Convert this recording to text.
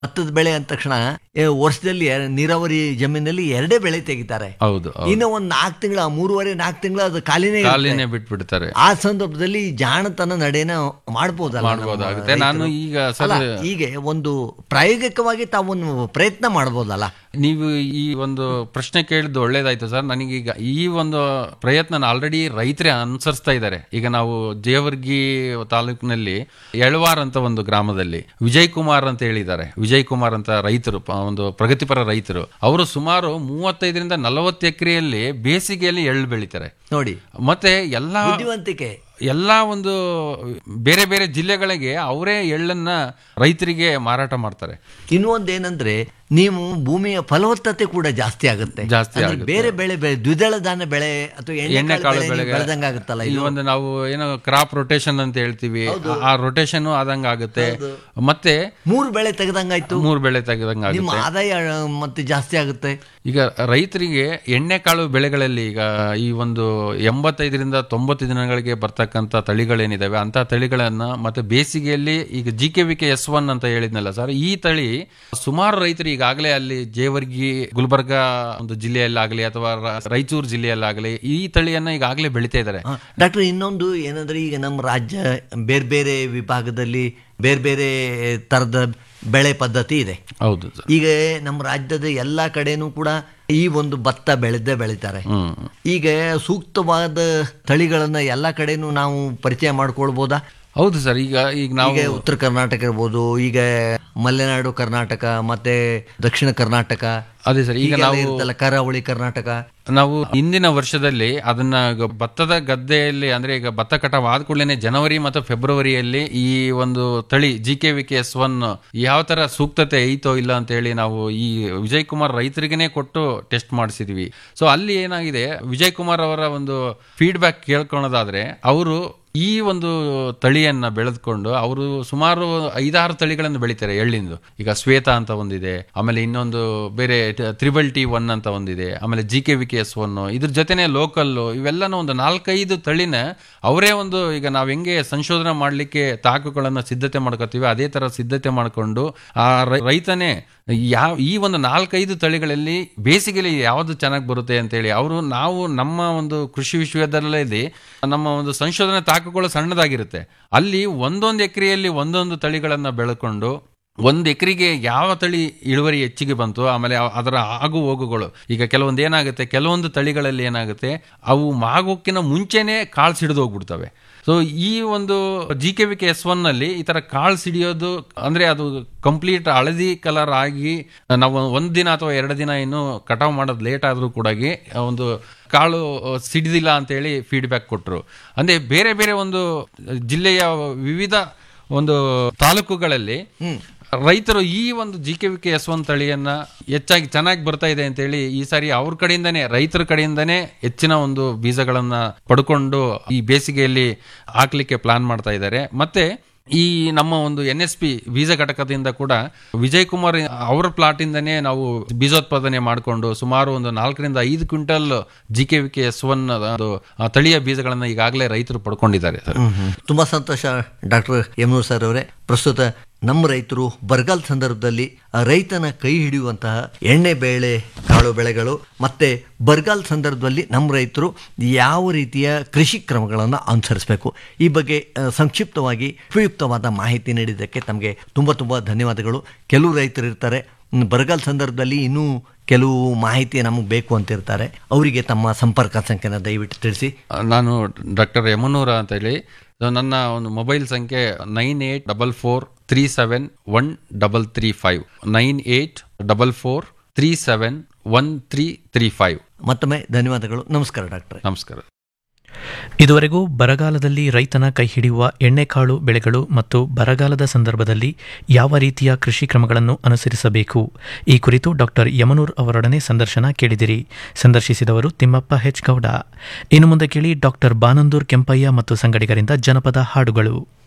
ಭತ್ತದ ಬೆಳೆ ಅಂದ ತಕ್ಷಣ ಏ, ವರ್ಷದಲ್ಲಿ ಎ- ನೀರಾವರಿ ಜಮೀನಲ್ಲಿ ಎರಡೇ ಬೆಳೆ ತೆಗಿತಾರೆ ಹೌದು ಹೌದು. ಇನ್ನು ಒಂದ್ ನಾಲ್ಕು ತಿಂಗಳ ಮೂರುವರೆ ನಾಲ್ಕು ತಿಂಗಳು ಅದು ಖಾಲಿನೇ ಇರುತ್ತೆ. ಕಾಲಿನೇ ಬಿಟ್ಬಿಡ್ತಾರೆ ಆ ಸಂದರ್ಭದಲ್ಲಿ ಜಾಣತನ ನಡೆನ ಮಾಡ್ಬೋದಲ್ಲ ನಮ್ಮ ಮಾಡ್ಬೋದಾಗುತ್ತೆ ನಾನು ರೈತರು? ಈಗ ಸರ್ ಅಲ್ಲ, ಹೀಗೆ ಒಂದು ಪ್ರಾಯೋಗಿಕವಾಗಿ ತಾವೊಂದು ಪ್ರಯತ್ನ ಮಾಡ್ಬೋದಲ್ಲ ನೀವು ಈ ಒಂದು ಪ್ರಶ್ನೆ ಕೇಳಿದ್ದು ಒಳ್ಳೇದಾಯ್ತು ಸರ್ ನನಗೀಗ ಈ ಒಂದು ಪ್ರಯತ್ನ ಆಲ್ರೆಡಿ ರೈತರೇ ಅನುಸರಿಸ್ತಾ ಇದ್ದಾರೆ ಈಗ ನಾವು ಜೇವರ್ಗಿ ತಾಲೂಕಿನಲ್ಲಿ ಎಳವಾರ್ ಅಂತ ಒಂದು ಗ್ರಾಮದಲ್ಲಿ ವಿಜಯ್ ಕುಮಾರ್ ಅಂತ ಹೇಳಿದ್ದಾರೆ ವಿಜಯ್ ಕುಮಾರ್ ಅಂತ ರೈತರು ಪ- ಒಂದು ಪ್ರಗತಿಪರ ರೈತರು ಅವರು ಸುಮಾರು ಮೂವತ್ತೈದರಿಂದ ನಲವತ್ತು ಎಕರೆಯಲ್ಲಿ ಬೇಸಿಗೆಯಲ್ಲಿ ಎಳ್ಳು ಬೆಳಿತಾರೆ ನೋಡಿ ಮತ್ತೆ ಎಲ್ಲಾ ಬುದ್ಧಿವಂತಿಕೆ ಎಲ್ಲಾ ಒಂದು ಬೇರೆ ಬೇರೆ ಜಿಲ್ಲೆಗಳಿಗೆ ಅವರೇ ಎಳ್ಳನ್ನ ರೈತರಿಗೆ ಮಾರಾಟ ಮಾಡ್ತಾರೆ ಇನ್ನೊಂದು ಏನಂದ್ರೆ ನೀವು ಭೂಮಿಯ ಫಲವತ್ತತೆ ಕೂಡ ಜಾಸ್ತಿ ಆಗುತ್ತೆ ಜಾಸ್ತಿ ಅಂದ್ರೆ ಆಗುತ್ತೆ. ಬೇರೆ ಬೆಳೆ ಬೆಳೆ ದ್ವಿದಳ ಧಾನ್ಯ ಬೆಳೆ ಅಥವಾ ಎಣ್ಣೆ ಎಣ್ಣೆಕಾಳು ಕಾಳು ಬೆಳೆ ಬೆಳೆಗೆ ಬೆಳೆದಂಗ ಆಗುತ್ತಲ್ಲ ಈ ಇದು ಒಂದು ನಾವು ಏನೋ ಕ್ರಾಪ್ ರೊಟೇಷನ್ ಅಂತ ಹೇಳ್ತೀವಿ ಆ ರೊಟೇಷನ್ ಆದಂಗ ಆಗುತ್ತೆ ಮತ್ತೆ ಮೂರು ಬೆಳೆ ತೆಗೆದಂಗಾಯ್ತು ಮೂರ್ ಬೆಳೆ ತೆಗೆದಂಗ ನಿಮ್ಮ ಆಗುತ್ತೆ ಆದಾಯ ಆ, ಮತ್ತೆ ಜಾಸ್ತಿ ಆಗುತ್ತೆ ಈಗ ರೈತರಿಗೆ ಎಣ್ಣೆಕಾಳು ಬೆಳೆಗಳಲ್ಲಿ ಈಗ ಈ ಒಂದು ಎಂಬತ್ತೈದರಿಂದ ತೊಂಬತ್ತು ದಿನಗಳಿಗೆ ಬರ್ತಕ್ಕಂಥ ತಳಿಗಳೇನಿದಾವೆ ಅಂತ ತಳಿಗಳನ್ನ ಮತ್ತೆ ಬೇಸಿಗೆಯಲ್ಲಿ ಈಗ G K V K S one ಅಂತ ಹೇಳಿದ್ನಲ್ಲ ಸರ್ ಈ ತಳಿ ಸುಮಾರು ರೈತರು ಈಗಾಗಲೇ ಅಲ್ಲಿ ಜೇವರ್ಗಿ ಗುಲ್ಬರ್ಗ ಒಂದು ಜಿಲ್ಲೆಯಲ್ಲಾಗಲಿ ಅಥವಾ ರ- ರಾಯಚೂರು ಜಿಲ್ಲೆಯಲ್ಲಾಗಲಿ ಈ ತಳಿಯನ್ನ ಈಗಾಗಲೇ ಬೆಳಿತಾ ಇದ್ದಾರೆ ಡಾಕ್ಟರ್ ಇನ್ನೊಂದು ಏನಂದ್ರೆ ಈಗ ನಮ್ಮ ರಾಜ್ಯ ಬೇರೆ ಬೇರೆ ವಿಭಾಗದಲ್ಲಿ ಬೇರೆ ಬೇರೆ ತರದ ಬೆಳೆ ಪದ್ಧತಿ ಇದೆ ಹೌದು ಸರ್ ಈಗ ನಮ್ಮ ರಾಜ್ಯದ ಎಲ್ಲಾ ಕಡೆನೂ ಕೂಡ ಈ ಒಂದು ಭತ್ತ ಬೆಳೆದೇ ಬೆಳಿತಾರೆ ಹ್ಮ್ ಈಗ ಸೂಕ್ತವಾದ ತಳಿಗಳನ್ನ ಎಲ್ಲಾ ಕಡೆನೂ ನಾವು ಪರಿಚಯ ಮಾಡ್ಕೊಳ್ಬೋದಾ ಹೌದು ಸರ್ ಈಗ ಈಗ ನಾವು ಈಗ ಉತ್ತರ ಕರ್ನಾಟಕ ಇರ್ಬೋದು ಈಗ ಮಲೆನಾಡು ಕರ್ನಾಟಕ ಮತ್ತೆ ದಕ್ಷಿಣ ಕರ್ನಾಟಕ ಅದೇ ಸರ್ ಈಗ ಹೀಗೆಲ್ಲ ನಾವು ಇರುತ್ತಲ್ಲ ಕರಾವಳಿ ಕರ್ನಾಟಕ ನಾವು ಹಿಂದಿನ ವರ್ಷದಲ್ಲಿ ಅದನ್ನ ಗ- ಭತ್ತದ ಗದ್ದೆಯಲ್ಲಿ ಅಂದ್ರೆ ಈಗ ಭತ್ತ ಕಟಾವ್ ಆದ ಕೂಡಲೇ ಜನವರಿ ಮತ್ತು ಫೆಬ್ರವರಿಯಲ್ಲಿ ಈ ಒಂದು ತಳಿ G K V K S one ಯಾವ ತರ ಸೂಕ್ತತೆ ಐತೋ ಇಲ್ಲ ಅಂತ ಹೇಳಿ ನಾವು ಈ ವಿಜಯ್ ಕುಮಾರ್ ರೈತರಿಗೇನೆ ಕೊಟ್ಟು ಟೆಸ್ಟ್ ಮಾಡಿಸಿದ್ವಿ ಸೊ ಅಲ್ಲಿ ಏನಾಗಿದೆ ವಿಜಯ್ ಕುಮಾರ್ ಅವರ ಒಂದು ಫೀಡ್ಬ್ಯಾಕ್ ಕೇಳ್ಕೊಳೋದಾದ್ರೆ ಅವರು ಈ ಒಂದು ತಳಿಯನ್ನ ಬೆಳೆದುಕೊಂಡು ಅವರು ಸುಮಾರು ಐದಾರು ತಳಿಗಳನ್ನು ಬೆಳಿತಾರೆ ಎಳ್ಳಿಂದು ಈಗ ಶ್ವೇತ ಅಂತ ಒಂದಿದೆ ಆಮೇಲೆ ಇನ್ನೊಂದು ಬೇರೆ ತ್ರಿಬಲ್ ಟಿ ಒನ್ ಅಂತ ಒಂದಿದೆ ಆಮೇಲೆ G K V K S one ಇದ್ರ ಜೊತೆನೆ ಲೋಕಲ್ ಇವೆಲ್ಲನೂ ಒಂದು ನಾಲ್ಕೈದು ತಳಿನ ಅವರೇ ಒಂದು ಈಗ ನಾವು ಹೆಂಗೆ ಸಂಶೋಧನೆ ಮಾಡಲಿಕ್ಕೆ ತಾಕುಗಳನ್ನ ಸಿದ್ಧತೆ ಮಾಡ್ಕೋತೀವಿ ಅದೇ ತರ ಸಿದ್ಧತೆ ಮಾಡಿಕೊಂಡು ಆ ರೈ- ರೈತನೇ ಯಾವ ಈ ಒಂದು ನಾಲ್ಕೈದು ತಳಿಗಳಲ್ಲಿ ಬೇಸಿಗೆಲಿ ಯಾವುದು ಚೆನ್ನಾಗಿ ಬರುತ್ತೆ ಅಂತೇಳಿ ಅವರು ನಾವು ನಮ್ಮ ಒಂದು ಕೃಷಿ ವಿಶ್ವವಿದ್ಯಾಲಯದಲ್ಲಿ ನಮ್ಮ ಒಂದು ಸಂಶೋಧನೆ ತಾಕುಗಳು ಸಣ್ಣದಾಗಿರುತ್ತೆ ಅಲ್ಲಿ ಒಂದೊಂದು ಎಕರೆಯಲ್ಲಿ ಒಂದೊಂದು ತಳಿಗಳನ್ನ ಬೆಳ್ಕೊಂಡು ಒಂದು ಎಕರೆಗೆ ಯಾವ ತಳಿ ಇಳುವರಿ ಹೆಚ್ಚಿಗೆ ಬಂತು ಆಮೇಲೆ ಅ- ಅದರ ಆಗು ಹೋಗುಗಳು ಈಗ ಕೆಲವೊಂದು ಏನಾಗುತ್ತೆ ಕೆಲವೊಂದು ತಳಿಗಳಲ್ಲಿ ಏನಾಗುತ್ತೆ ಅವು ಮಾಗೋಕ್ಕಿಂತ ಮುಂಚೆನೆ ಕಾಳು ಸಿಡಿದು ಹೋಗ್ಬಿಡ್ತವೆ ಸೊ ಈ ಒಂದು G K V K S one ನಲ್ಲಿ ಈ ತರ ಕಾಳು ಸಿಡಿಯೋದು ಅಂದ್ರೆ ಅದು ಕಂಪ್ಲೀಟ್ ಹಳದಿ ಕಲರ್ ಆಗಿ ನಾವು ಒಂದ್ ದಿನ ಅಥವಾ ಎರಡು ದಿನ ಇನ್ನು ಕಟಾವ್ ಮಾಡೋದು ಲೇಟ್ ಆದ್ರೂ ಕೂಡ ಒಂದು ಕಾಳು ಸಿಡಿದಿಲ್ಲ ಅಂತೇಳಿ ಫೀಡ್ಬ್ಯಾಕ್ ಕೊಟ್ಟರು ಅಂದ್ರೆ ಬೇರೆ ಬೇರೆ ಒಂದು ಜಿಲ್ಲೆಯ ವಿವಿಧ ಒಂದು ತಾಲೂಕುಗಳಲ್ಲಿ ರೈತರು ಈ ಒಂದು G K V K S one ತಳಿಯನ್ನ ಹೆಚ್ಚಾಗಿ ಚೆನ್ನಾಗಿ ಬರ್ತಾ ಇದೆ ಅಂತೇಳಿ ಈ ಸಾರಿ ಅವ್ರ ಕಡೆಯಿಂದನೇ ರೈತರ ಕಡೆಯಿಂದನೇ ಹೆಚ್ಚಿನ ಒಂದು ಬೀಜಗಳನ್ನ ಪಡ್ಕೊಂಡು ಈ ಬೇಸಿಗೆಯಲ್ಲಿ ಹಾಕ್ಲಿಕ್ಕೆ ಪ್ಲಾನ್ ಮಾಡ್ತಾ ಇದ್ದಾರೆ ಮತ್ತೆ ಈ ನಮ್ಮ ಒಂದು ಎನ್ ಎಸ್ ಪಿ ಬೀಜ ಘಟಕದಿಂದ ಕೂಡ ವಿಜಯ್ ಕುಮಾರ್ ಅವರ ಪ್ಲಾಟ್ ಇಂದನೇ ನಾವು ಬೀಜೋತ್ಪಾದನೆ ಮಾಡಿಕೊಂಡು ಸುಮಾರು ಒಂದು ನಾಲ್ಕರಿಂದ ಐದು quintal G K V K S one ಆ, ತಳಿಯ ಬೀಜಗಳನ್ನ ಈಗಾಗಲೇ ರೈತರು ಪಡ್ಕೊಂಡಿದ್ದಾರೆ ಸರ್ ತುಂಬಾ ಸಂತೋಷ ಡಾಕ್ಟರ್ ಯಮನೂರ್ ಸರ್ ಅವರೇ ಪ್ರಸ್ತುತ ನಮ್ಮ ರೈತರು ಬರಗಾಲ ಸಂದರ್ಭದಲ್ಲಿ ಆ ರೈತನ ಕೈ ಹಿಡಿಯುವಂತಹ ಎಣ್ಣೆ ಬೇಳೆ ಕಾಳು ಬೆಳೆಗಳು ಮತ್ತೆ ಬರಗಾಲ ಸಂದರ್ಭದಲ್ಲಿ ನಮ್ಮ ರೈತರು ಯಾವ ರೀತಿಯ ಕೃಷಿ ಕ್ರಮಗಳನ್ನು ಅನುಸರಿಸಬೇಕು ಈ ಬಗ್ಗೆ ಆ, ಸಂಕ್ಷಿಪ್ತವಾಗಿ ಉಪಯುಕ್ತವಾದ ಮಾಹಿತಿ ನೀಡಿದ್ದಕ್ಕೆ ತಮಗೆ ತುಂಬ ತುಂಬ ಧನ್ಯವಾದಗಳು ಕೆಲವು ರೈತರು ಇರ್ತಾರೆ ಹ್ಮ್, ಬರಗಾಲ ಸಂದರ್ಭದಲ್ಲಿ ಇನ್ನೂ ಕೆಲವು ಮಾಹಿತಿ ನಮಗೆ ಬೇಕು ಅಂತಿರ್ತಾರೆ ಅವರಿಗೆ ತಮ್ಮ ಸಂಪರ್ಕ ಸಂಖ್ಯೆನ ದಯವಿಟ್ಟು ತಿಳಿಸಿ ನಾನು ಡಾಕ್ಟರ್ ಯಮನೂರ ಅಂತ ಹೇಳಿ ನನ್ನ ಒಂದು ಮೊಬೈಲ್ ಸಂಖ್ಯೆ nine eight double four three seven one double three five nine eight double four three seven one three three five ಮತ್ತೊಮ್ಮೆ ಧನ್ಯವಾದಗಳು ನಮಸ್ಕಾರ ಡಾಕ್ಟ್ರೆ ನಮಸ್ಕಾರ ಇದುವರೆಗೂ ಬರಗಾಲದಲ್ಲಿ ರೈತನ ಕೈ ಹಿಡಿಯುವ ಎಣ್ಣೆಕಾಳು ಬೆಳೆಗಳು ಮತ್ತು ಬರಗಾಲದ ಸಂದರ್ಭದಲ್ಲಿ ಯಾವ ರೀತಿಯ ಕೃಷಿ ಕ್ರಮಗಳನ್ನು ಅನುಸರಿಸಬೇಕು ಈ ಕುರಿತು ಡಾಕ್ಟರ್ ಯಮನೂರ್ ಅವರೊಡನೆ ಸಂದರ್ಶನ ಕೇಳಿದಿರಿ ಸಂದರ್ಶಿಸಿದವರು ತಿಮ್ಮಪ್ಪ ಹೆಚ್ ಗೌಡ ಇನ್ನು ಮುಂದೆ ಕೇಳಿ ಡಾಕ್ಟರ್ ಬಾನಂದೂರ್ ಕೆಂಪಯ್ಯ ಮತ್ತು ಸಂಗಡಿಗರಿಂದ ಜನಪದ ಹಾಡುಗಳು